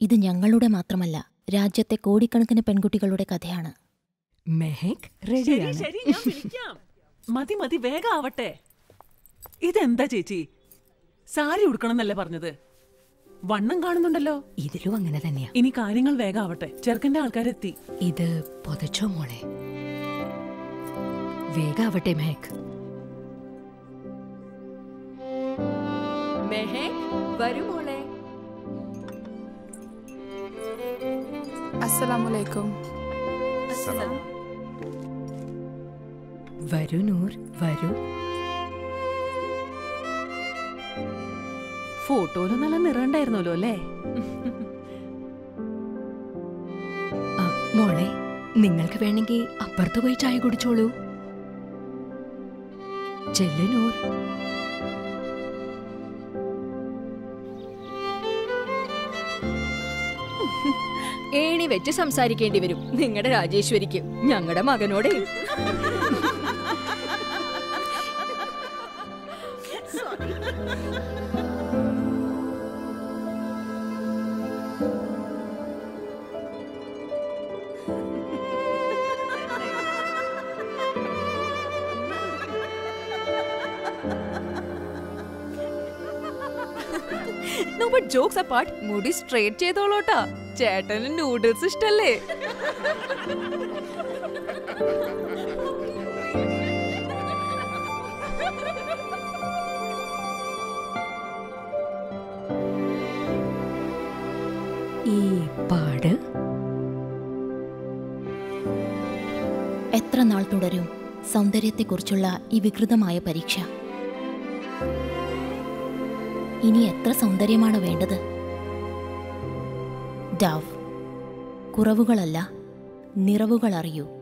ഇത് ഞങ്ങളുടെ മാത്രമല്ല രാജ്യത്തെ കോടിക്കണക്കിന് പെൺകുട്ടികളുടെ കഥയാണ് മെഹക് ശരി റെഡിയാണ് ശരി ഞാൻ വിളിക്കാം മതി മതി വേഗം ആവട്ടെ ഇതെന്താ ചേച്ചി സാരി ഉടുക്കണമെന്നല്ലേ പറഞ്ഞത് വണ്ണം കാണുന്നുണ്ടല്ലോ ഇതിലും അങ്ങനെ തന്നെയാ ഇനി കാര്യങ്ങൾ വേഗം ആവട്ടെ ചെറുക്കന്റെ ആൾക്കാരെത്തി ഇത് പൊതച്ചോ മോളെ വേഗാവട്ടെ മെഹക് മെഹക് വരൂ മോളെ അസ്സലാമലൈക്കും വരൂ നൂർ വരൂ ഫോട്ടോയിലും നല്ല നിറണ്ടായിരുന്നല്ലോ അല്ലേ ആ, മോളെ നിങ്ങൾക്ക് വേണമെങ്കിൽ അപ്പുറത്ത് പോയി ചായ കുടിച്ചോളൂ ചെല്ലു നൂർ ഏണി വെച്ച് സംസാരിക്കേണ്ടി വരും നിങ്ങളുടെ രാജേശ്വരിക്ക് ഞങ്ങളുടെ മകനോടെ ജോക്സ് അപ്പാർട്ട് മുടി സ്ട്രേറ്റ് ചെയ്തോളൂട്ടാ ചേട്ടന് നൂഡിൽസ് ഇഷ്ടല്ലേ ഈ പാട് എത്ര നാൾ തുടരും സൗന്ദര്യത്തെക്കുറിച്ചുള്ള ഈ വികൃതമായ പരീക്ഷ ഇനി എത്ര സൗന്ദര്യമാണ് വേണ്ടത് ഡാവ് കുറവുകളല്ല നിറവുകൾ അറിയൂ